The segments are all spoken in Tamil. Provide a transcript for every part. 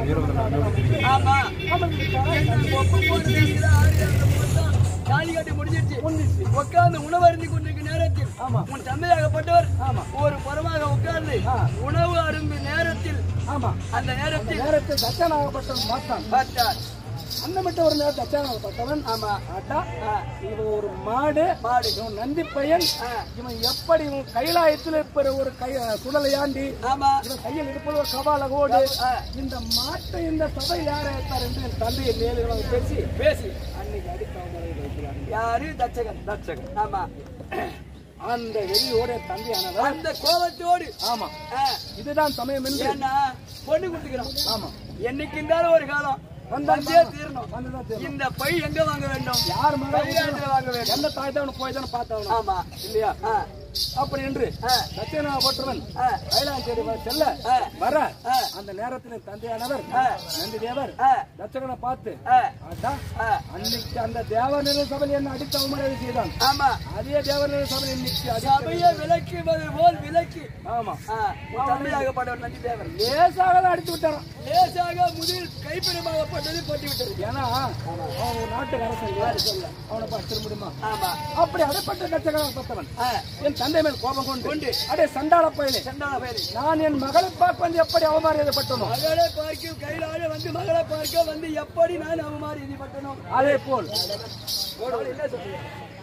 இருபது நாள் ஆமா என்ன ஒப்பு போட்டு நேரத்துல ஆறு அந்த மொத்தம் தாலி கட்டி முடிஞ்சிருச்சு உட்கார்ந்து உணவு அருந்தி கொண்டிருக்க நேரத்தில் உன் தந்தையாகப்பட்டவர் ஒரு புறமாக உட்கார்ந்து உணவு அரும்பு நேரத்தில் ஆமா அந்த நேரத்தில் நேரத்தில் தச்சனாகப்பட்டவன் பார்த்தான் பார்த்தார் அன்னமிட்ட ஒரு நேரம் தச்சனாகப்பட்டவன் ஆமா ஆட்டா இவன் ஒரு மாடு மாடு. இவன் நந்தி பையன் ஆ. இவன் எப்படி இவன் கைலாயத்தில் இப்ப ஒரு கை சுடலையாண்டி ஆமா இவன் கையில் இருப்பது ஒரு கபால கோடு ஆ. இந்த மாட்டை இந்த சபை யார் ஏற்பார் என்று என் தந்தையை மேலும் பேசி பேசி அன்னைக்கு அடிக்காமல் வைக்கிறார் யாரு தச்சகன் தச்சகன் ஆமா அந்த வெளியோட தந்தையானவர் அந்த கோபத்தோடு ஆமா ஆ, இதுதான் சமயம் என்று ஏன்னா பொண்ணு கொடுத்துக்கிறோம் ஆமா என்னைக்கு இருந்தாலும் ஒரு காலம் வந்தா வந்தே தீரணும் வந்துதான் தெரியும் இந்த பை எங்க வாங்க வேண்டும் யார் மகன் கைலாயத்துல வாங்க வேண்டும் எந்த தாய் தான் போய் தானே பார்த்தவன் ஆமா இல்லையா ஆ, அப்படி என்று ஆ. சத்தியனா போற்றவன் ஆ. கைலாயம் தேடி வர செல்ல ஆ. வர ஆ. அந்த நேரத்தில் தந்தையானவர் ஆ. நந்தி தேவர் ஆ, தச்சகனை பார்த்து ஆ, ஆட்டா ஆ. அன்னைக்கு அந்த தேவநிலை சபையில் என்ன அடித்த அவமரியாதை செய்தான் ஆமா அதே தேவநிலை சபையில் இன்னைக்கு அடி சபையை விலக்குவது போல் விலக்கி ஆமா ஆ, உன் தந்தையாகப்பட்டவர் நந்தி தேவர் லேசாக தான் அடித்து விட்டாராம் லேசாக முதல் கைப்பெருமாகப்பட்டது பட்டு விட்டது ஏன்னா அவன் ஒரு நாட்டுக்கு அரசன் யாரு சொல்ல அவனை பார்த்து முடியுமா ஆமா அப்படி அடைப்பட்ட தச்சகனாகப்பட்டவன் ஆ, என் தந்தை மேல் கோபம் கொண்டு கொண்டு. அடே சண்டாள பயலே சண்டாள பேரு நான் என் மகளை பார்ப்பது எப்படி அவமாரியப்பட்டனோ மகளை பார்க்க கையிலால வந்து மகளை பார்க்க வந்து எப்படி நான் அவமாரி இது பட்டணும் அதே போல் என்ன சொல்றீங்க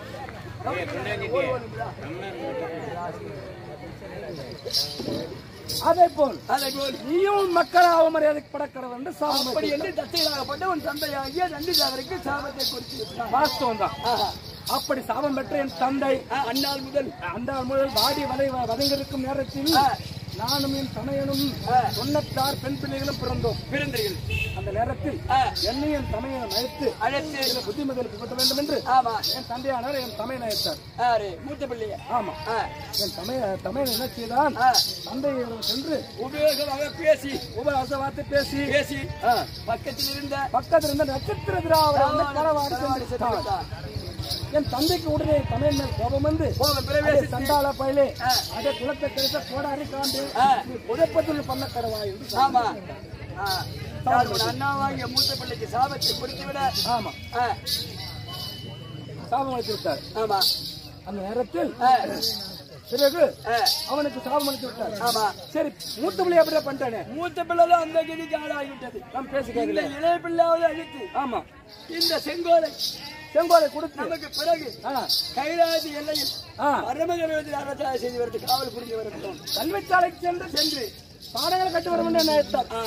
அதே போல் அதை போல் நீயும் மக்கள் அவமரியாதைக்கு படக்கிறவன் என்று சாபம் அப்படி என்று தத்தையிலாகப்பட்ட உன் தந்தையாகிய நன்றி தேவருக்கு சாபத்தை கொடுத்து விட்டார். வாஸ்தவம் தான் ஆஹா. அப்படி சாபம் பெற்ற என் தந்தை ஆ, அந்நாள் முதல் அந்த முதல் வாடி வதை வதங்கிருக்கும் நேரத்தில் ஆ. நானும் என் தமையனும் தொண்ணூத்தாறு பெண் பிள்ளைகளும் பிறந்தோம் பிறந்தீர்கள் அந்த நேரத்தில் ஆ, என்னையும் என் தமையனும் அழைத்து அழைத்து சில புத்திமதிகளுக்கு பட்ட வேண்டும் என்று ஆமா என் தந்தையானவர் என் தமையனை அழைத்தார் யாரு மூத்த பிள்ளைய ஆமா ஆ, என் தமைய தமையன் என்ன செய்தான் ஆ, தந்தையிடம் சென்று உபயோகமாக பேசி உபவாச வார்த்தை பேசி பேசி ஆ, பக்கத்தில் இருந்த பக்கத்தில் இருந்த நட்சத்திர திராவிட வந்து களவாடி களவாடி சென்று சென்று விட்டார். விட்டார். என் தந்தைக்கு உடனே தமிழ் மேல் கோபம் வந்து கோபம் அதே பிரவேசித்து சண்டாள பயலே ஆ. அதே குலத்தை கருத்த கோடாரி காண்டு ஆ. நீ குழப்பத்தில் பண்ண கடவாய் என்று ஆமா ஆ, யார் உன் அண்ணாவாகிய மூத்த பிள்ளைக்கு சாபத்தை கொடுத்து விட ஆமா ஆ, சாபம் அளித்து விட்டார் ஆமா அந்த நேரத்தில் ஆ, பிறகு ஆ, அவனுக்கு சாபம் அளித்து விட்டார் ஆமா சரி மூத்த பிள்ளை அப்படியே பண்ணிட்டானே மூத்த பிள்ளை அந்த கதிக்கு ஆளாகிவிட்டது நான் பேசி இந்த கேட்கல இளைய பிள்ளையாவது அழித்து ஆமா இந்த செங்கோலை செங்கோலை கொடுத்து நமக்கு பிறகு ஆ, கைலாதி எல்லையில் ஆ, பரமகரவத்தில் அரசாக செய்து வருது காவல் புரிந்து வருகிறோம் கல்விச்சாலைக்கு சென்று சென்று பாடங்களை கட்டு வரும் என்று நினைத்தார் ஆ,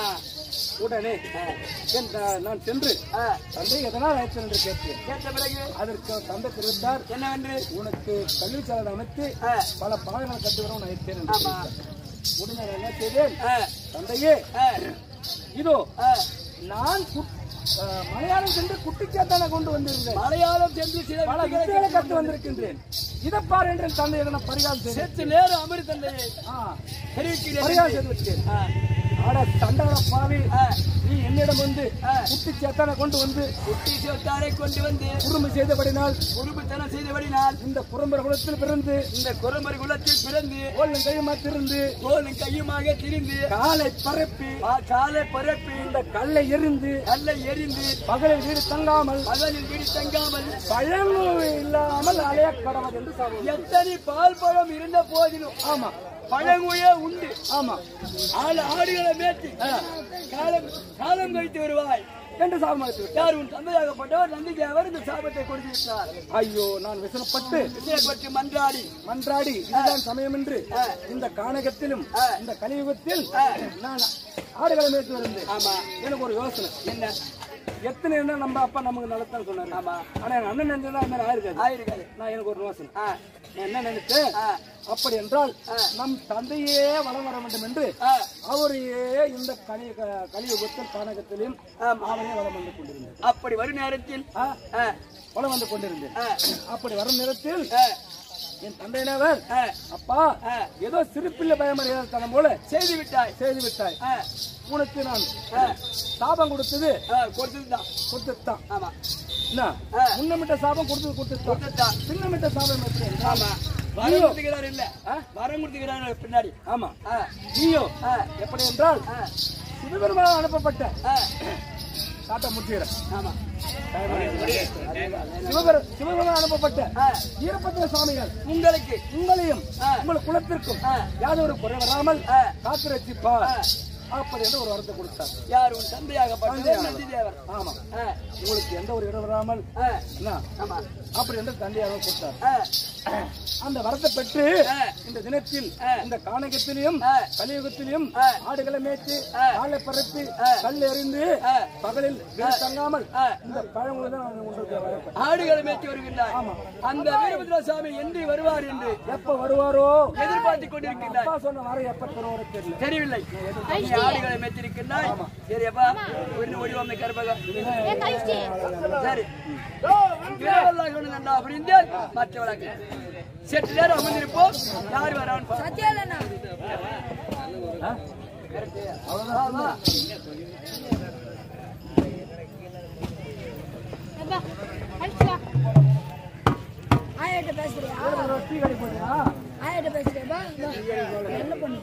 உடனே என் த- நான் சென்று ஆ, தந்தை எதனால் அழைத்தேன் என்று கேட்டேன் கேட்ட பிறகு அதற்கு அவர் தந்தை தெரிவித்தார் என்னவென்று உனக்கு கல்விச்சாலை அமைத்து ஆ, பல பாடங்களை கட்டு வரும் நான் அழைத்தேன் என்று ஆமா தெரிவித்தார். உடனே நான் என்ன செய்தேன் ஆ, தந்தையே ஆ, இதோ ஆ, நான் குட்- ஆ, மலையாளம் சென்று குட்டிச்சாத்தான கொண்டு வந்திருந்தேன் மலையாளம் சென்று சில பல வித்தைகளை வித்தைகளை கற்று வந்திருக்கின்றேன் இதை பாரு என்று என் தந்தை எதனா பரிகாரம் செய்தேன் செத்து நேரம் அமிர்தந்தையை ஆ, தெரிவிக்கிறேன் பரிகாரம் செய்து விட்டேன் ஆ, ஆட தண்டாள பாவி ஆ, நீ என்னிடம் வந்து ஆ. குட்டிச்சாத்தான கொண்டு வந்து குட்டி சிவத்தாரை கொண்டு வந்து குடும்பம் செய்தபடினால் குறும்புத்தனம் செய்தபடினால் இந்த புறம்பர குலத்தில் பிறந்து இந்த குரம்பர் குலத்தில் பிறந்து கோலும் கையுமா திருந்து கோலும் கையுமாக திரிந்து காலை பரப்பி பா- காலை பரப்பி இந்த கல்லை எரிந்து கல்லை எரிந்து பகலில் வீடு தங்காமல் பகலில் வீடு தங்காமல் பழங்கு இல்லாமல் அலைய கடவுள் என்று சாபம் எத்தனை பால் பழம் இருந்த போதிலும் ஆமா பழங்குயே உண்டு ஆமா ஆள் ஆடுகளை மேய்த்து காலம் காலம் கழித்து வருவாய் என்று சாபம் அளித்து விட்டார். யார் உன் தந்தையாகப்பட்டவர் நந்திஜாவர் இந்த சாபத்தை கொடுத்திருக்கிறார் ஐயோ நான் விசனப்பட்டு விசயப்பட்டு மன்றாடி மன்றாடி இதுதான் சமயம் என்று இந்த கானகத்திலும் இந்த கலியுகத்தில் நான் ஆடுகளை மேய்த்து வருந்தேன் ஆமா எனக்கு ஒரு யோசனை என்ன எத்தனை இருந்தா நம்ம அப்பா நமக்கு நல்லதான் சொன்னாரு ஆமா ஆனா எங்க அண்ணன் நினைச்சதா அது மாதிரி ஆயிருக்காது ஆயிருக்காது நான் எனக்கு ஒரு யோசனை ஆ, நான் என்ன நினைச்சேன் ஆ, அப்படி என்றால் நம் தந்தையே வளம் வர வேண்டும் என்று ஆ, அவரையே இந்த கலி க- கலியுகத்தில் கானகத்திலும் அவரே வளம் வந்து கொண்டிருந்தார் அப்படி வரும் நேரத்தில் ஆ, ஆ, வளம் வந்து கொண்டிருந்தேன் ஆ, அப்படி வரும் நேரத்தில் ஆ, என் தந்தையினவர் ஆ, அப்பா ஆ. ஏதோ சிறுப்பிள்ளை பயமறியாத தனம் போல செய்து விட்டாய் செய்து விட்டாய் ஆ, உனக்கு நான் ஆ, சாபம் கொடுத்தது ஆ, கொடுத்துதான் கொடுத்துத்தான் ஆமா என்ன ஆ. முன்னமிட்ட சாபம் கொடுத்தது கொடுத்துத்தான் கொடுத்துதான் பின்னமிட்ட சாபம் எப்படி என்றால், ஆமா வரம் கொடுத்துக்கிறார் இல்ல ஆ? வரம் கொடுத்துக்கிறார் பின்னாடி ஆமா ஆ, நீயோ ஆ, எப்படி என்றால் ஆ, சிவபெருமான் அனுப்பப்பட்ட ஆ, காட்ட முடிச்சுக்கிறேன் ஆமா சிவபெரு சிவபெருமான் அனுப்பப்பட்ட ஆ, வீரபத்திர சுவாமிகள் உங்களுக்கு உங்களையும் ஆ. உங்கள் குலத்திற்கும் ஆ. யாதொரு குறை வராமல் ஆ. காத்து ரட்சிப்பார் அப்படி என்று ஒரு வரத்தை கொடுத்தார் யார் உன் தந்தையாகப்பட்டவர் நந்தி தேவர் ஆமா ஆ, உங்களுக்கு எந்த ஒரு இடம் வராமல் ஆ, என்ன ஆமா அப்படி என்று தந்தையாக கொடுத்தார் ஆ, அந்த வரத்தை பெற்று ஆ. இந்த தினத்தில் ஆ. இந்த காணகத்திலையும் ஆ. கலியுகத்திலையும் ஆ. ஆடுகளை மேய்த்து ஆ. காலை பரப்பி ஆ. கல் எறிந்து ஆ. பகலில் வீடு தங்காமல் ஆ. இந்த பழங்களை தான் நான் உங்களுக்கு வரப்பேன் ஆடுகளை மேய்த்து வருகின்றார் ஆமா. அந்த வீரபத்ர சுவாமி என்று வருவார் என்று எப்ப வருவாரோ எதிர்பார்த்துக் கொண்டிருக்கின்றார் அப்பா சொன்ன வர எப்ப தருவாரோ தெரியல தெரியவில்லை நீ ஆடுகளை மேய்த்திருக்கின்றாய் சரி அப்பா ஒரு ஒடிவாமை கருப்பக சரி இரவெல்லாம் கொண்டு வந்தா அப்படின்னு மற்றவளாக்கு சற்று நேரம் அமர்ந்திருப்போம் யார் வரான்னு பாரு. ஆமா. ஆயாட்ட பேசுறியா டீ கடை போறியா ஆயாட்ட பேசுறியா என்ன பண்ணு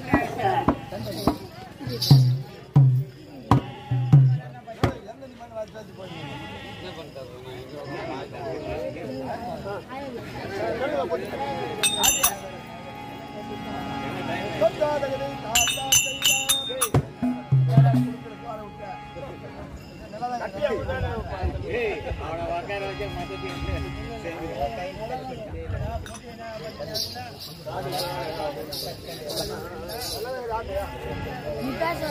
நீ பேச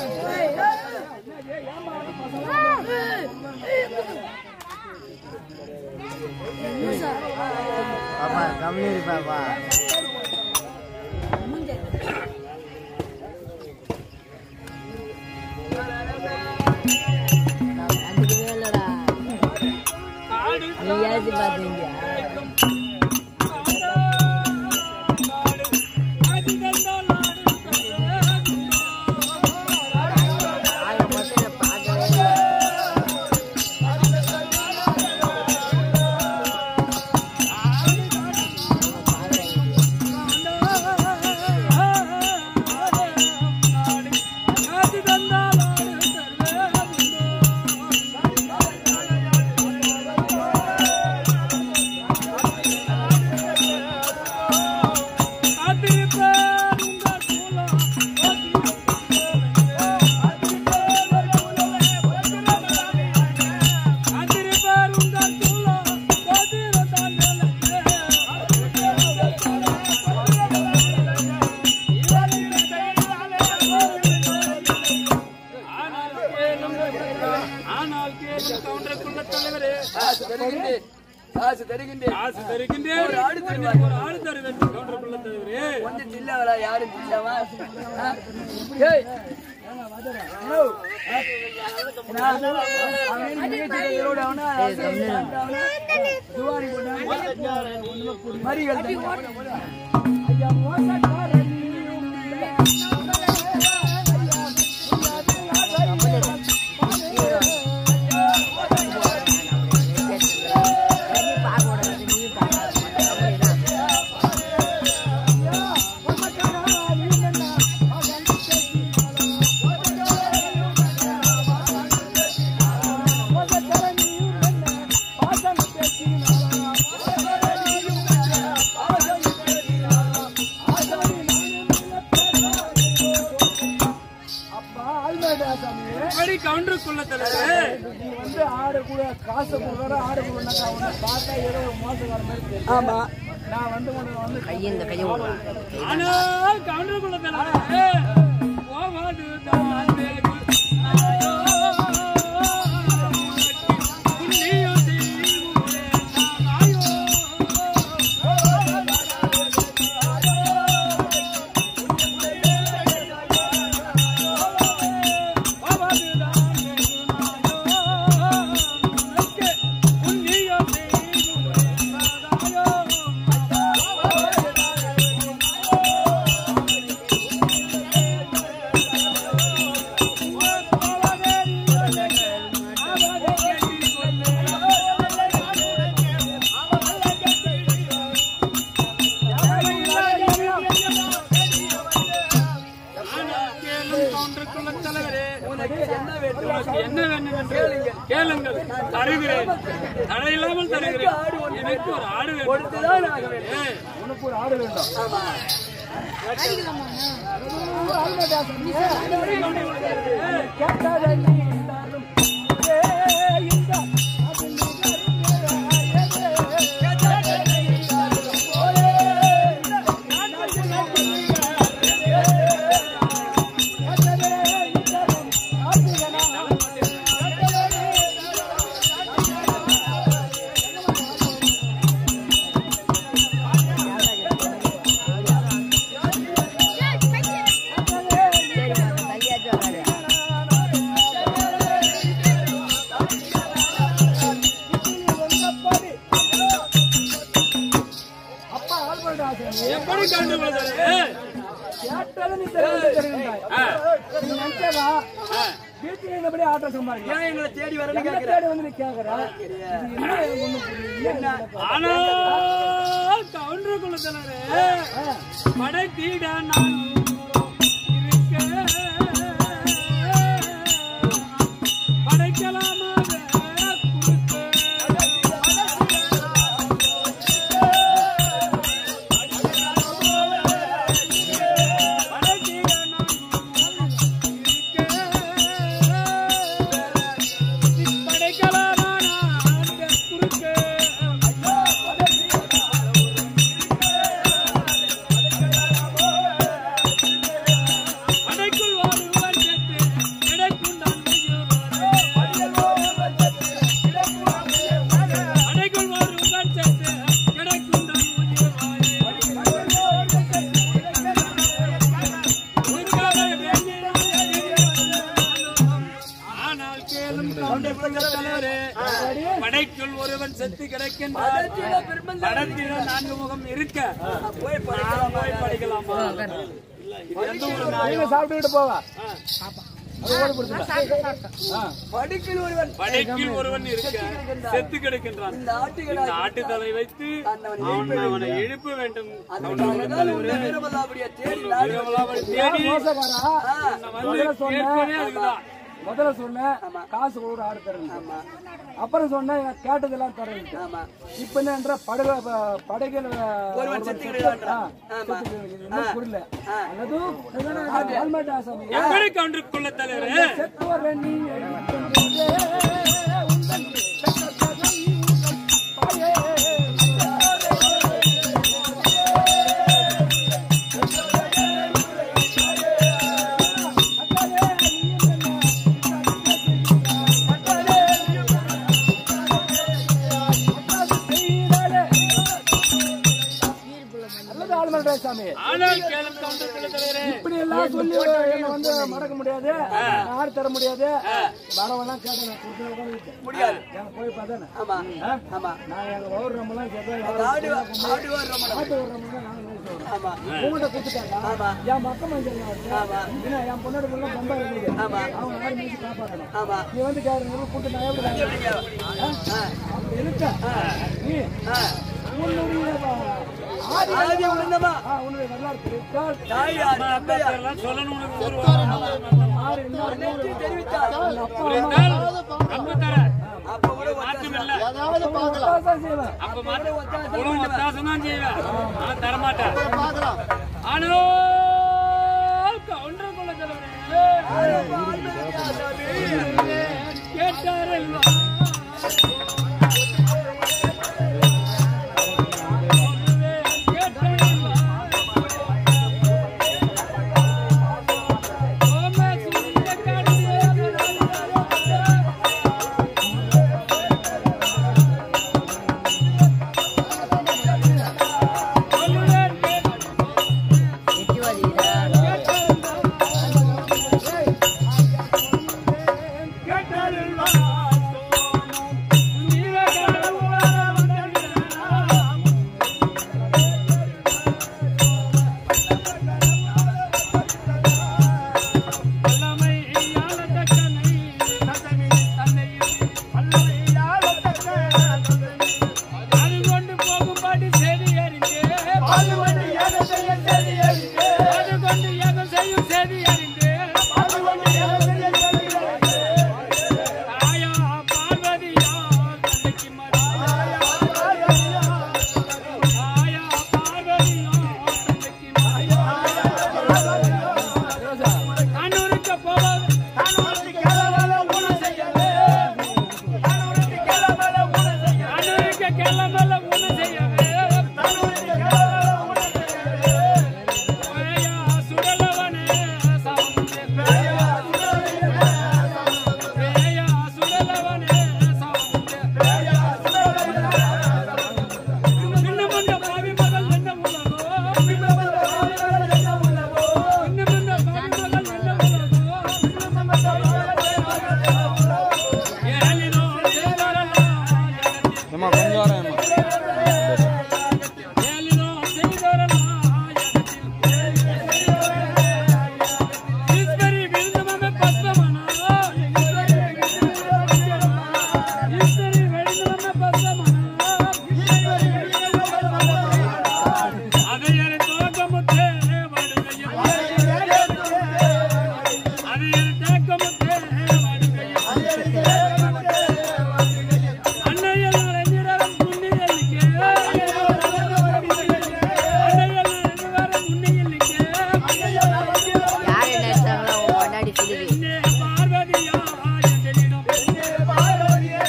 பாப்பா கம்மிரு பாப்பா அதுக்கு இல்லடா நீ ஏசி பாத்தீங்க ஆக மொத்தம் பார்க்கவே இல்லை. காசு தருகின்றேன் காசு தருகின்றேன் ஒரு ஆடு தருவார் கொஞ்சம் சில்லவரா யாரும் சில்லவா ஆ? ஏய் யோ. என்ன? அவன் என்ன நிகழ்ச்சியில இவரோட அவனா, அவனா, துவாரி போட்டா, மறிகள் தண்ணி. ஐயா, மோசக்காரன் நீயும் நீ பார்க்க கூடாது நீ பார்க்க அப்பா ஆழ்மையா சாமி கவுண்டருக்குள்ள தலைவர் நீ வந்து ஆடு கூட காசு கொடுக்குற ஆடு கொடுனாக்கா அவனை பார்த்தா ஏதோ ஒரு மோசக்கார மாதிரி தெரியும் ஆமா நான் வந்து உனக்கு வந்து கையை இந்த கையை விடுவா ஆனால் கவுண்டருக்குள்ள தலைவர் போவாது தான் வேகு. ஐயோ, புண்ணியம் செய்வோரே நானாயோ. போவாது தான் வேகு நாயோ. உனக்கு புண்ணியம் செய்வோரே நானாயோ. வேண்டும் உங்களுக்கு என்ன வேண்டும் என்று கேளுங்கள் தருகிறேன் தடையில்லாமல் தருகிறேன் எனக்கு ஒரு ஆடு வேண்டும் கொடுத்துதான் ஆக வேண்டும் ஏய், உனக்கு ஒரு ஆடு வேண்டும் ஆமா கேட்டாத நீ இருந்தாலும் ஏ இந்த அது கல்யாணம் வராது அப்பா ஆல்பர்டாசன் எப்படி கண்டுபிடிச்சது ஏய், கேட்டதை நீ தெரிந்து தெரிவித்தாய். ஆ, நீ நினைச்சதா? ஆ. வீட்டுல இருந்தபடி ஆட்டம் சம்பாதிக்கலாம் ஏன் எங்களை தேடி வரேன்னு எங்க கேக்குற தேடி வந்து நீ கேக்குற? இது என்ன ஒண்ணும் புரியல. என்ன ஆனால் கவுண்டர் குலத்தினரே ஆ. படைத்திட நான் இருக்க படைக்கலாமாக படைக்கலாமா நான் குறுக்க அடைக்குள் வாழுவான் செத்து கிடைக்கும் நான் அடைக்குள் வாழுவான் செத்து கிடைக்கும் நான் ஆனால் கேளும் கவுண்டர் குலத்தலைவரே, படைக்குள் ஒருவன் செத்து கிடக்கின்றான் படத்தில நான்கு முகம் இருக்க போய் படிக்கலாம் போய் படிக்கலாமா இது எந்த ஒரு நாய் நீங்க சாப்பிட்டுக்கிட்டு போவா அது ஓடி கொடுத்துட்டா. ஆ. படுக்கில் ஒருவன் படைக்கில் ஒருவன் இருக்க செத்து கிடக்கின்றான் இந்த ஆட்டுகளை இந்த ஆட்டு தலை வைத்து அவனை அவனை எழுப்ப வேண்டும் வீரமல்லாபுரிய தேடி நாடு வீரவலாவனை யார் தேடி மோசக்காரா? உன்னை வந்து முதல்ல சொன்னேன். கேட்பதே அதுக்குதான் முதல்ல சொன்னேன் காசு கூட ஆடு தரேன் அப்புறம் சொன்னேன் எனக்கு கேட்டதெல்லாம் தரேன் ஆமா இப்ப என்னன்ற படகு படகுல ஒருவன் செத்துக்கிடுவான்றான். ஆமா. புரியல அல்லது ஹெல்மெட் ஆசாமி எப்படி கவுண்டர் குள்ள தலைவரே செத்து வர நீ எழுந்துள்ளே, உந்தன் பெற்ற கதை உந்தன் தாயே. அல்லது ஆளுமன்ற சாமி ஆனால் கேளும் கவுண்டர் குள்ள தலைவரே இப்படி எல்லாம் சொல்லி என்ன வந்து மடக்க முடியாது யார் தர முடியாது வரவெல்லாம் கேட்டேன் முடியாது எனக்கு போய் பார்த்தானே ஆமா ஆமா நான் எங்க ஊர் ரம்பெல்லாம் கேட்டேன் ஆடு ஆடு வர்றோம் ஆட்டு ஊர் ரம்பெல்லாம் நான் நினைச்சேன். ஆமா உங்கள்கிட்ட கொடுத்துட்டாங்க என் மக்கள் மஞ்சள் ஏன்னா என் பொண்ணோட பொண்ணு ரொம்ப இருக்குது அவங்க ஆறு மணிக்கு காப்பாற்றணும் ஆமா நீ வந்து கேட்கறது கூட்டு நான் எப்படி அப்படி இருக்க நீ உன்னுடைய ஆதி ஆதி உணர்ந்தமா ஆ, உன்னுடைய வரலாறு தெரிவித்தால் தாய் யார் தந்தையார் எல்லாம் சொல்லணும் உனக்கு ஒரு வாரம் ஆறு என்ன அனைத்து தெரிவித்தார் உங்க அப்பா புரிந்தால் கம்பு தர அப்ப கூட மாற்றம் இல்ல அம்மா ஒத்தாசம் செய்வேன் அப்ப மாற்றம் உனக்கு ஒத்தாசம் தான் செய்வேன் நான் தரமாட்டேன் ஆனால் கவுண்டர் குள்ள தலைவரே கேட்டாரல்வா கொண்டு போகும்படி செய்தி அறிந்து அது கொண்டு ஏதோ செய்யும் செய்தி அறிந்து அது கொண்டு ஏதோ செய்யும் செய்தி அறிந்து ஏழிலோ செய்தோரெல்லாம் ஏமா கொஞ்சம் வரேன் ஏழிலோ செய்தோரெல்லாம் ஈஸ்வரி விழுந்தவமே பஸ்வமனா ஈஸ்வரி விழுந்தவமே பஸ்வமனா அதை என தோக்கமுத்தே வாடுகையில் அதை என தேக்கமுத்தே வாடுகையில் அன்னையல் அறிஞரம் புண்ணியலிக்கே அன்னையல் அறிஞரம் புண்ணியலிக்கே யார் என்ன எடுத்தாங்களோ அவங்க கொண்டாடி சிரிக்கு பெண்ணே பார்வதியா என்றிடம் பெண்ணே பார்வதியே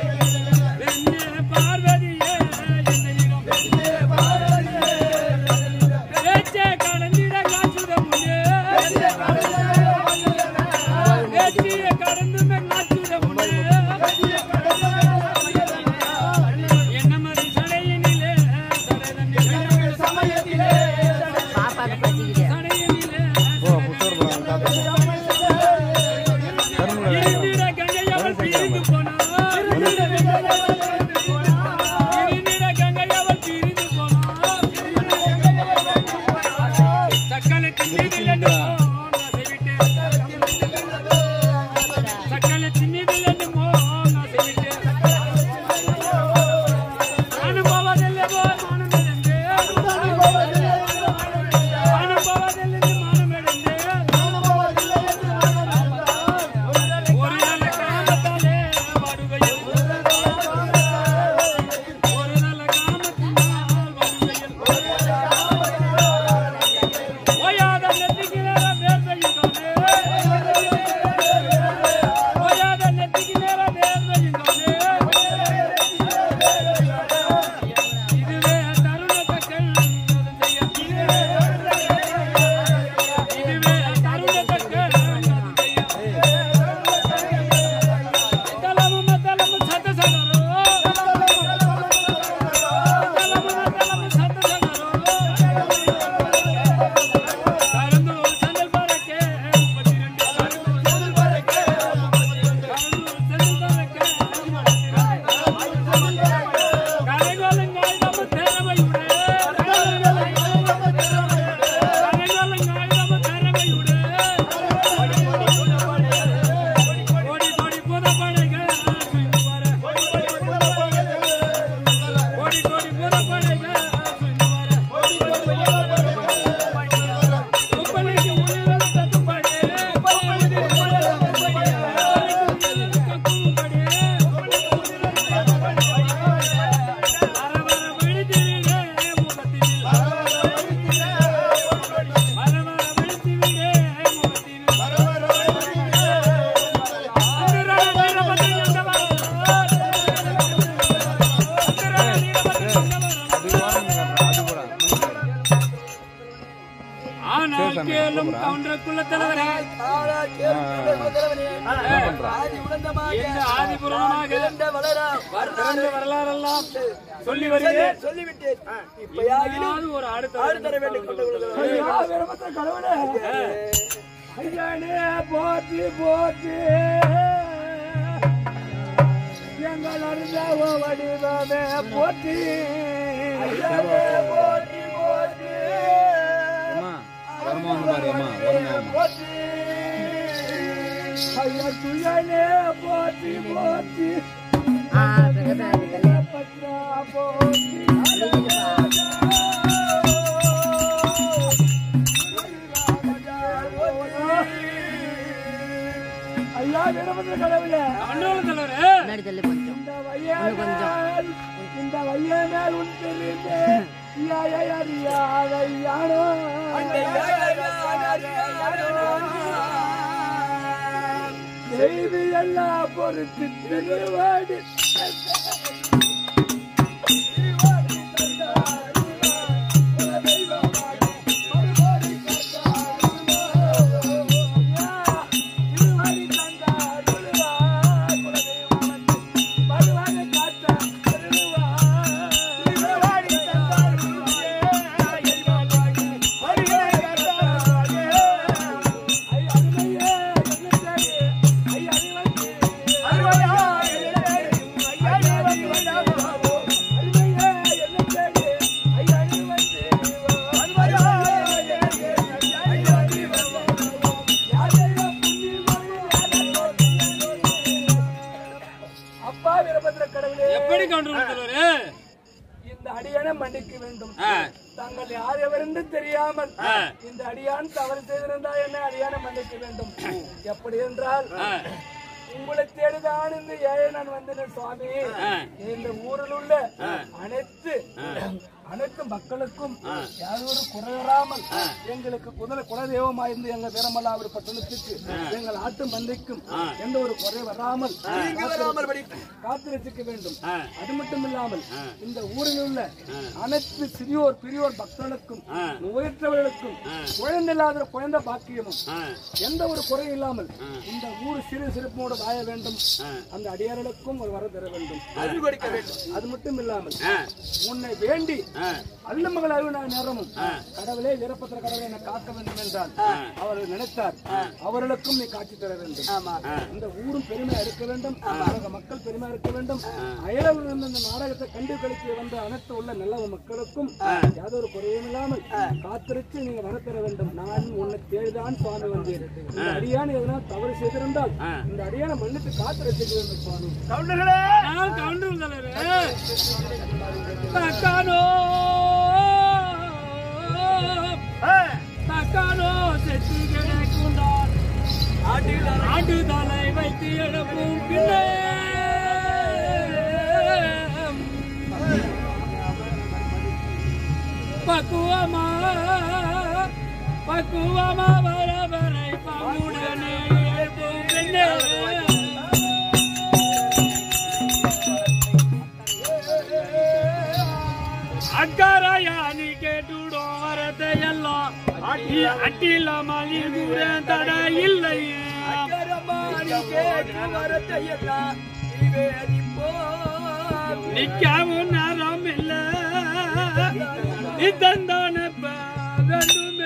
என்றிடம் பேச்சே கடந்திட காச்சுத முன்னே பேச்சியே கடந்துமே காச்சுத முன்னே என்னமது சடையினிலே சடைதனிலே பாப்பாக்கு பசிக்குது சடையினிலே ஓ புத்தர் போறாங்க தாத்தா கரும்புல இருந்திட கங்கை அவள் பிரிந்து போனாள் இருந்திட கங்கை அவள் பிரிந்து போனாள் சக்கலத்தின் மீதில் என்று சக்கலத்தின் மீதில் என்று அனுபவதெல்லவோ மானமிழந்தே அனுபவதெல்லாம் மானமிழந்தே ஒரு நல்ல காமத்தாலே வாடுகையில் ஒரு நல்ல காமத்தினால் வாடுகையில் ஓயாத நெத்திக்கு நேரம் நேர்மையுங்கானே ஓயாத நெத்திக்கு நேரம் நேர்மையுங்கானே இதுவே தருணத்தக்கள் அதன் செய்ய இதுவே தருணத்தக்கள் அதன் செய்ய தலமு மத்தலமு சத்த சகரோ தலமு மத்தலமு சத்த சகரோ கருந்தூர் சந்தல் பறக்கே முப்பத்தி ரெண்டு கருந்தூர் சந்தல் பறக்கே கருந்தூர் சந்தல் பறக்கே கரைகோலங்காய் நம்ம தேரவையுடே கரைகோலங்காய் நம்ம தேரவையுடே ஓடி ஓடி போத படைக ஓடி ஓடி போத படைக முப்பலிக்கு உயிரிழந்த தத்துப்படே அரவர விழித்திலே முகத்தினில் அரவர விழித்திலே முகத்தினில் ஆனால் கேளும் கவுண்டர் குலத்தலைவரே இந்த ஆதிபுராணமாக பிறந்த வரலாறெல்லாம் சொல்லி வருகிறேன் சொல்லிவிட்டேன் இப்பயாகிலும் ஏதாவது ஒரு அடுத்த ஆடு தர வேண்டும் கொண்டு ஐயா விரும்பத்த கடவுளே ஐயானே போற்றி போற்றி எங்கள் அறிந்தாவோ வடிவமே போற்றி ஐயானே போற்றி போற்றி அம்மா வரமா வந்து பாரு அம்மா வரமா போற்றி ஐயா துயனே போற்றி போற்றி ஆ பிரகதாதிகளே பத்ரா போற்றி ஐயா விரும்பத்த கடவுளே மண்டோல தலைவரே முன்னாடி தள்ளி கொஞ்சம் இந்த இன்னும் கொஞ்சம். வையனால் இந்த வையனால் உன் தெரிந்து யாயை அறியாத யானோ செய்தி எல்லாம் பொறுத்து திருவாடி ஐயா எப்படி கவுண்டர் தலைவரே இந்த அடியானை மன்னிக்க வேண்டும் ஆ, தாங்கள் யார் எவரென்று தெரியாமல் ஆ. இந்த அடியான் தவறு செய்திருந்தால் என்ன அடியானை மன்னிக்க வேண்டும் எப்படி என்றால் ஆ, உங்களை தேடிதான் இந்த ஏழை நான் வந்தேன் சுவாமி ஆ. இந்த ஊரில் உள்ள அனைத்து அனைத்து மக்களுக்கும் யாரும் குறை வராமல் எங்களுக்கு குதிர குலதெய்வமாயிருந்து எங்க வீரமல்லாவிட பட்டணத்துக்கு எங்கள் ஆட்டு மந்தைக்கும் எந்த ஒரு குறை வராமல் காத்திருக்க வேண்டும் ஆ. அது மட்டும் இல்லாமல் இந்த ஊரில் உள்ள அனைத்து சிறியோர் பெரியோர் பக்தர்களுக்கும் நோயற்றவர்களுக்கும் குழந்தை இல்லாத குழந்தை பாக்கியமும் ஆ, எந்த ஒரு குறையும் இல்லாமல் இந்த ஊர் சிறு சிறப்போடு வாழ வேண்டும் அந்த அடியார்களுக்கும் ஒரு வரம் தர வேண்டும் அருள் கொடுக்க வேண்டும் அது மட்டும் இல்லாமல் ஆ, உன்னை வேண்டி ஆ, அல்ல மகள் அருணா நேரமும் கடவுளே வீரபத்திர கடவுளை என்னை காக்க வேண்டும் என்றால் அவர் நினைத்தார் அவர்களுக்கும் நீ காட்சி தர வேண்டும் ஆமா இந்த ஊரும் பெருமையா இருக்க வேண்டும் உலக மக்கள் பெருமையா இருக்க வேண்டும் அயலவில் இருந்து இந்த நாடகத்தை கண்டு கழிக்க வந்த அனைத்து உள்ள நல்ல மக்களுக்கும் யாதொரு குறையும் இல்லாமல் காத்திருச்சு நீங்க வர தர வேண்டும் நான் உன்னை தேடிதான் சுவாமி வந்தேன் இந்த அடியான் எதனா தவறு செய்திருந்தால் இந்த அடியான மன்னித்து காத்திருச்சுக்க வேண்டும் சுவாமி நான் கவுண்டர் தலைவரே தக்கானோ தக்கானோ செத்து கிடக்குண்டார் ஆண்டு தலை வைத்து எழுப்பும் பிள்ளை பக்குவமா பக்குவமா வர வரை பங்குடனே எழுப்பும் பிள்ளை அக்கறையானி கேட்டுடோ வரதையெல்லாம் அட்டில மலி கூட தட இல்லை கரமானி கேட்டு வரத்தையெல்லாம் நிவேதிப்போம் நிக்கவும் நேரம் இல்ல இதந்தான வேண்டுமே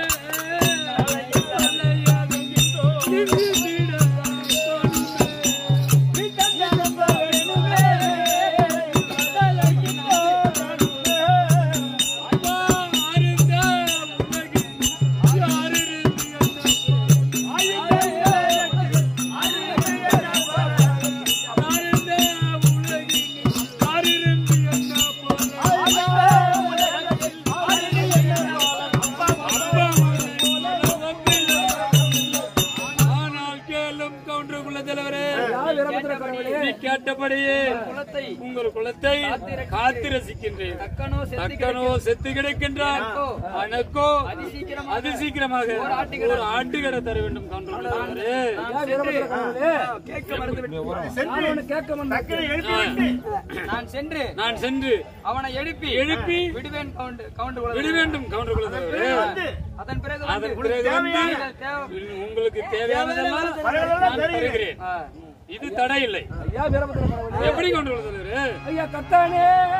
ஆனால் கேளும் கவுண்டர் குல தலைவரே யார் வீரபத்திர கடவுளே நீ கேட்டபடியே குலத்தை உங்கள் குலத்தை காத்து ரசிக்கின்றேன் தக்கனோ செத்து தக்கனோ செத்து கிடக்கின்றான் அனக்கோ அதிசீக்கிரமாக அதி சீக்கிரமாக ஒரு ஆட்டுக்கடை தர வேண்டும் கவுண்டர் குல தலைவரே யார் வீரபத்திர கடவுளே கேட்க மறந்து விட்டேன். நான் உன்னை கேட்க வந்தேன் நான் சென்று நான் சென்று அவனை எழுப்பி எழுப்பி விடுவேன் கவுண்டு கவுண்டு குலத்தை. விட வேண்டும் கவுண்டர் குல தலைவரே அதன் பிறகு வந்து அதன் பிறகு வந்து நீங்கள் தேவை- உங்களுக்கு தேவையானதெல்லாம் நான் தருகிறேன் இது தடை இல்லை ஐயா வீரபத்திர கடவுளே எப்படி கொண்டு வர தலைவரே ஐயா கத்தானே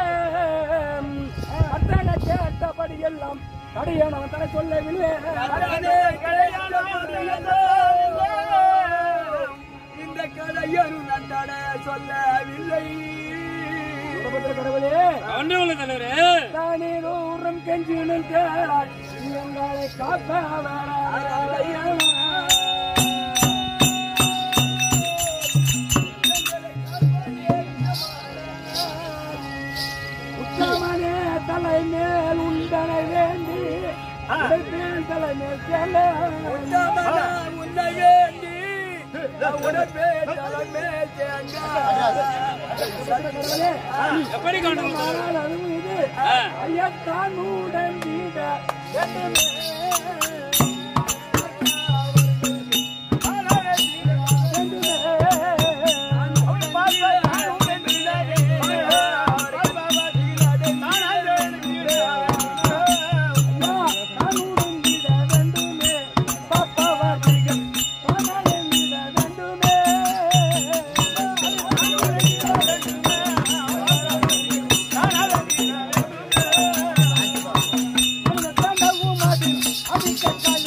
கத்தான கேட்டபடி எல்லாம் கடையானவன் தலை சொல்லவில்லை இந்த கடையரும் நந்தன சொல்லவில்லை வீரபத்திர கடவுளே கவுண்டர் குல தலைவரே தானே தூரம் கெஞ்சி நிற்கிறாய் எங்களை காக்க வர உத்தமனே தலை மேல் உண்டனை வேண்டி உடைப்பேன் தலை மேல் செல்ல உத்தமனான் உன்னை வேண்டி உடம்பே தலைமே தேங்க எப்படி கவுண்டர் குல தலைவரே ஆனால் அதுவும் இது ஆ. ஐயத்தான் உடன் வீட வேண்டுமே அதிக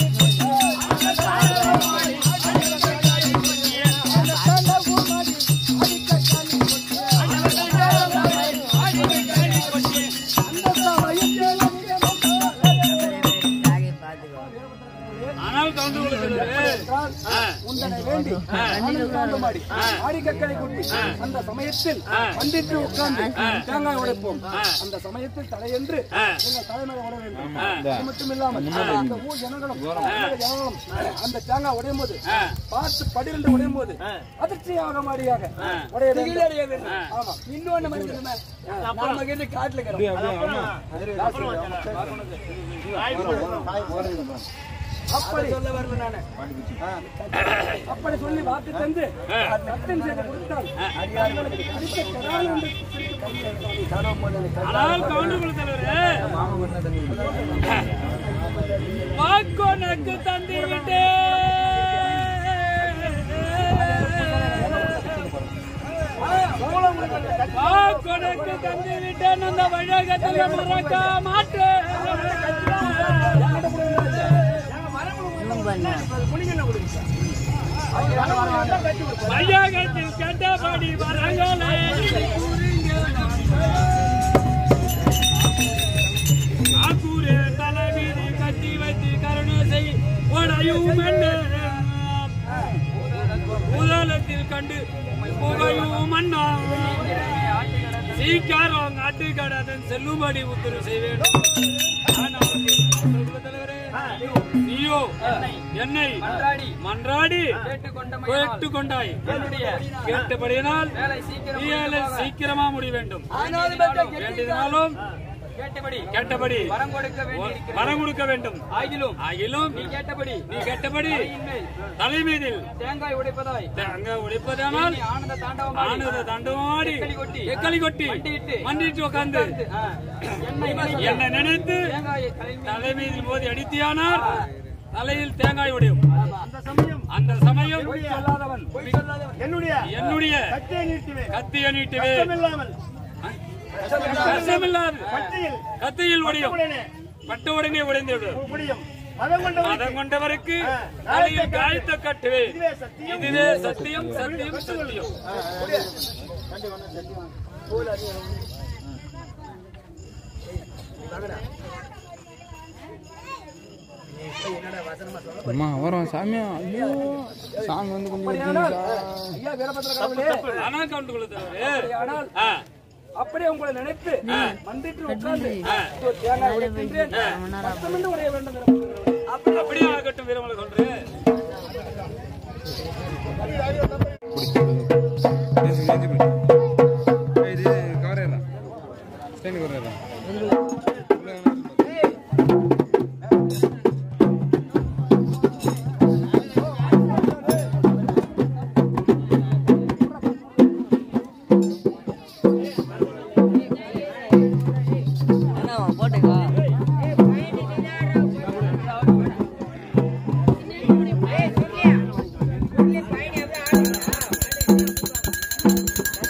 எக்கலை கொட்டி அந்த சமயத்தில் பண்டிட்டு உட்கார்ந்து தேங்காய் உடைப்போம் அந்த சமயத்தில் தலையென்று நீங்கள் தலைமையை உட வேண்டும் அது மட்டும் இல்லாமல் அந்த ஊர் ஜனங்களும் அந்த ஜனங்களும் அந்த தேங்காய் உடையும் போது பார்த்து படிரண்டு உடையும் போது அதிர்ச்சியாக மாடியாக உடைய வேண்டும் ஆமா இன்னொன்னு மனிதனே, நாம கிட்ட காட்டுல இருக்கிறோம். அப்படி சொல்ல வரல நானு. அப்படி சொல்லி வாக்கு தந்து சத்தம் செய்து கொடுத்தால் அவர்களுக்கு அடிக்க கடால் என்று ஆனால் கவுண்டர் தலைவரே வாக்கோனக்கு தந்து விட்டே வாக்கோனக்கு தந்து விட்டேன் அந்த வழக்கத்தில் மறக்க மாட்டேன் வையகத்தில் கண்டபடி வரங்களே ஆக்கூரே தலைவீதி கட்டி வைத்து கருணை செய் உடையும் என்ன முதலத்தில் கண்டு புகையும் மன்னா சீக்கிரம் நாட்டு கடதன் செல்லும்படி உத்தரவு செய்ய வேண்டும் நான் அவருக்கு சொல்லுங்க தலைவரே. நீயோ என்னை மன்றாடி கேட்டுக்கொண்டாய் கேட்டபடியினால் வேலை சீக்கிரமா முடிய வேண்டும் ஆனாலும் பெற்ற வேண்டியதினாலும் கேட்டபடி கேட்டபடி வரம் கொடுக்க வேண்டி வரம் கொடுக்க வேண்டும் ஆகிலும் ஆகிலும் நீ கேட்டபடி நீ கேட்டபடி இன்மேல் தலைமீதில் தேங்காய் உடைப்பதாய் அங்க உடைப்பதானால் நீ ஆனந்த தாண்டவம் ஆனத தண்டமாடி எக்கலி கொட்டி, எக்கலி கொட்டி மண்டியிட்டு, மண்டிட்டு உட்கார்ந்து ஆ, என்னை நினைத்து என்னை நினைத்து தேங்காயை தலைமீது தலைமீதில் மோதி அடித்தியானால் தலையில் தேங்காய் உடையும் அந்த சமயம் சொல்லாதவன் என்னுடைய கத்திய நீட்டுவே கஷ்டமில்லாது கத்தியில் உடையும் பட்ட உடனே உடைந்து விடும் மதம் கொண்டவருக்கு தலையில் காயத்தை கட்டுவேன் இதுவே சத்தியம் சத்தியம் சத்தியம் அம்மா வரோம் சாமியா ஐயோ சாமி வந்து கொஞ்சம் வச்சுருந்தா. ஐயா வீரபத்திர கடவுளே ஆனா கவுண்டு கொள்ளுதவரே ஆனால் ஆ அப்படியே உங்களை நினைத்து மண்டிட்டு உட்கார்ந்து ஒரு தேங்காய் உடைக்கின்றேன் சத்தமின்றி உடைய வேண்டும் வீரபத்திர கடவுளே. அப்படியே ஆகட்டும் வீரமலை சொல்றேன் ஏசி, ஏசி போய். ஏய், இது cover ஏறா. stand cover ஏறா. உள்ள வேணா இருக்கு. போட்டுக்கோ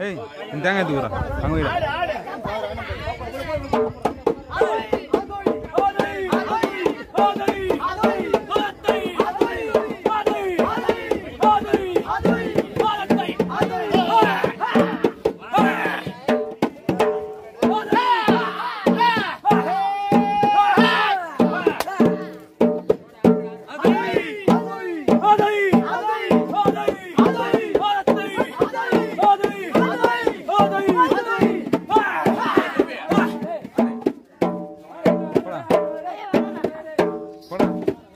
ஏய் இந்த தேங்காய் தூக்குறா அங்கே போயிடா போடா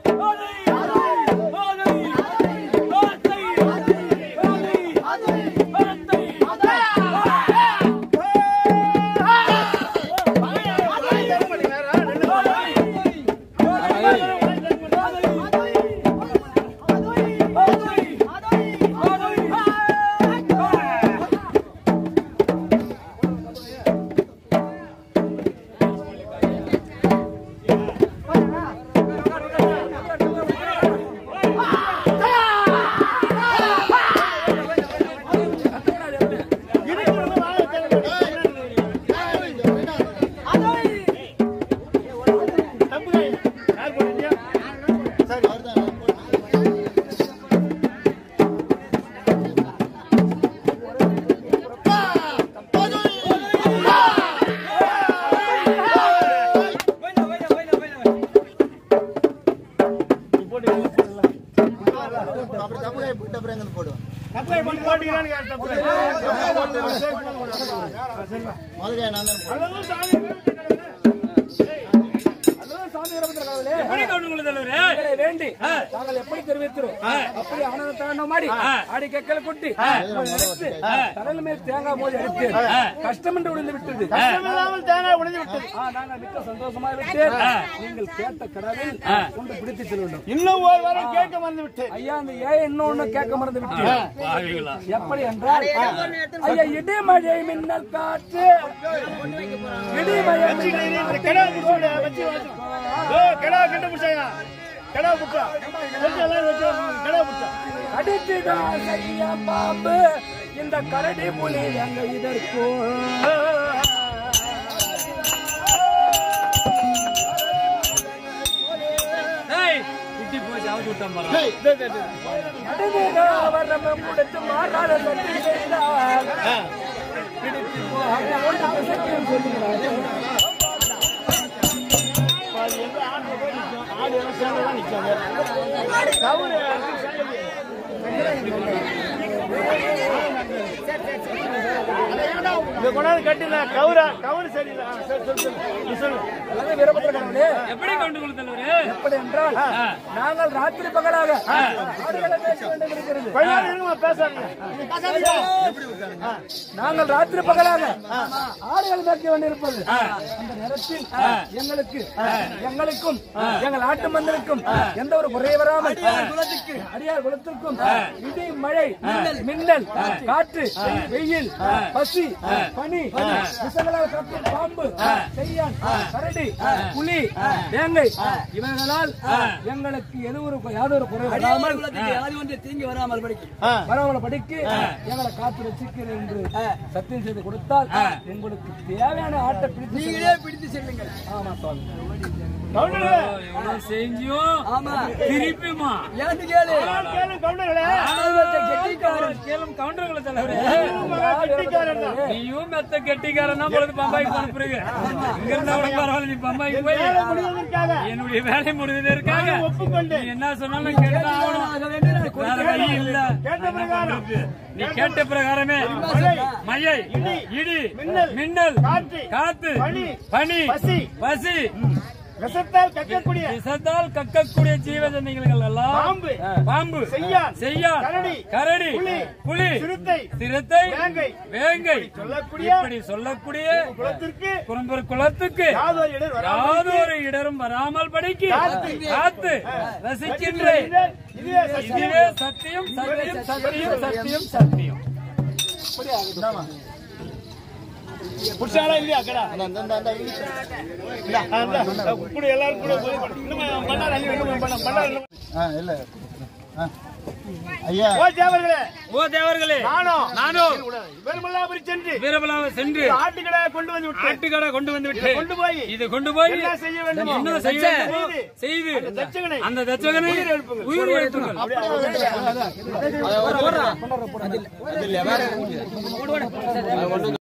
எப்படி கொண்டு கொண்டு தலைவரே எங்களை வேண்டி தாங்கள் எப்படி தெரிவிக்கிறோம் அப்படி ஆனந்த தாண்டம் மாடி ஆடி கக்கல கொட்டி நினைத்து கடல் மேல் தேங்காய் மோதி அடித்து கஷ்டம் என்று விழுந்து விட்டது தேங்காய் உடைந்து விட்டது நாங்கள் மிக்க சந்தோஷமாக விட்டு நீங்கள் கேட்ட கடலில் கொண்டு பிடித்து செல்ல வேண்டும் இன்னும் ஒரு வாரம் கேட்க வந்து விட்டேன் ஐயா அந்த ஏன் இன்னொன்னு கேட்க மறந்து விட்டு பாவிகளா எப்படி என்றால் ஐயா இடிமழை மின்னல் காற்று இடிமழை மின்னல் கடா புடிச்சு வச்சு ஓ கடா கண்டு புடிச்சாங்க கடா புடிச்சா கொஞ்சம் எல்லாரும் வச்சு கடா புடிச்சா அடித்துதான் செய்ய பாம்பு இந்த கரடி புலி எங்க இதற்கும் ஏய் குட்டி போச்சு அவுத்து விட்டான் பாருங்க வரம்பம் கொடுத்து மாறாத சட்டி செய்தால் பிடித்து போகாத ஒன்று சத்தியம் சொல்லுகிறார்கள் ஆடு எல்லாம் சேர்ந்து தான் நிற்காங்க கவுரு இந்த கொண்டாந்து கட்டில கவுரா கவுரு சரியில்லை ஆ, சரி சொல்லு சொல்லு நீ சொல்லு அல்லது வீரபத்திரக்காரர்களே எப்படி கொண்டு கொண்டு தலைவரே எப்படி என்றால் நாங்கள் ராத்திரி பகலாக ஆடுகளை பேச வேண்டும் இருக்கிறது கொஞ்ச நேரம் இருங்கம்மா, பேசாதீங்க நாங்கள் ராத்திரி பகலாக ஆடுகள் மேய்க்க வேண்டியிருப்பது அந்த நேரத்தில் எங்களுக்கு எங்களுக்கும் எங்கள் நாட்டு மன்னருக்கும் எந்த ஒரு குறை வராமல் அடியார் குலத்திற்கும் இடி மழை மின்னல் காற்று வெயில் பசி பனி விஷங்களால் கட்டும் பாம்பு செய்யான் கரடி புலி வேங்கை இவைகளால் எங்களுக்கு எது ஒரு யாதொரு குறை வராமல் அது வந்து தீங்கி வராமல் படிக்கும் வரவங்களை படிக்க எங்களை காத்து வச்சுக்கிறேன் என்று சத்தியம் செய்து கொடுத்தால் உங்களுக்கு தேவையான ஆட்டை பிடித்து நீங்களே பிடித்து செல்லுங்கள் ஆமா சுவாமி கவுண்டரு எவ்வளவு செஞ்சியும் ஆமா திருப்பியுமா ஏன்னு கேளு கேளு கவுண்டர்களே கெட்டிக்காரன் கேளும் கவுண்டர்களை தலைவரே கெட்டிக்காரன் தான் நீயும் மெத்த கெட்டிக்காரனா பொழுது பம்பாய்க்கு போன பிறகு இங்க இருந்தா கூட பரவாயில்ல நீ பம்பாய்க்கு போய் முடிவதற்காக என்னுடைய வேலை முடிவதற்காக ஒப்புக்கொண்டு நீ என்ன சொன்னாலும் கேட்டுதான் ஆகணும் வேற வழி இல்ல கேட்ட பிரகாரம் நீ கேட்ட பிரகாரமே மழை இடி மின்னல் காற்று, காத்து பனி, பனி பசி, பசி விஷத்தால் கக்கக்கூடிய விஷத்தால் கக்கக்கூடிய ஜீவஜன்யங்கள் எல்லாம் பாம்பு, பாம்பு செய்யான், செய்யான் கரடி, கரடி புலி, புலி சிறுத்தை, சிறுத்தை வேங்கை, வேங்கை சொல்லக்கூடிய இப்படி சொல்லக்கூடிய குலத்திற்கு குறும்பர் குலத்துக்கு யாதொரு இடர் வராமல் யாதொரு இடரும் வராமல் படிக்கு காத்து. காத்து ரசிக்கின்றேன் இதுவே சத்தியம். இதுவே சத்தியம் சத்தியம் சத்தியம் சத்தியம் சத்தியம் புடிச்சாங்களா இல்லையா கடா இப்படி எல்லாரும் கூட போய் இன்னும் பண்ணாரு இன்னும் பண்ண பண்ணாரு ஆ இல்லை ஆ ஓ தேவர்களே ஓ தேவர்களே நானும் நானும் பெருமல்லாபுரி சென்று வீரபலாவை சென்று ஆட்டுக்கடை கொண்டு வந்து விட்டு ஆட்டுக்கடை கொண்டு வந்து விட்டு கொண்டு போய் இது கொண்டு போய் என்ன செய்ய வேண்டுமோ என்ன செய்ய வேண்டுமோ செய்து தச்சகனை அந்த தச்சகனை உயிர் எழுப்புங்கள் அப்படியே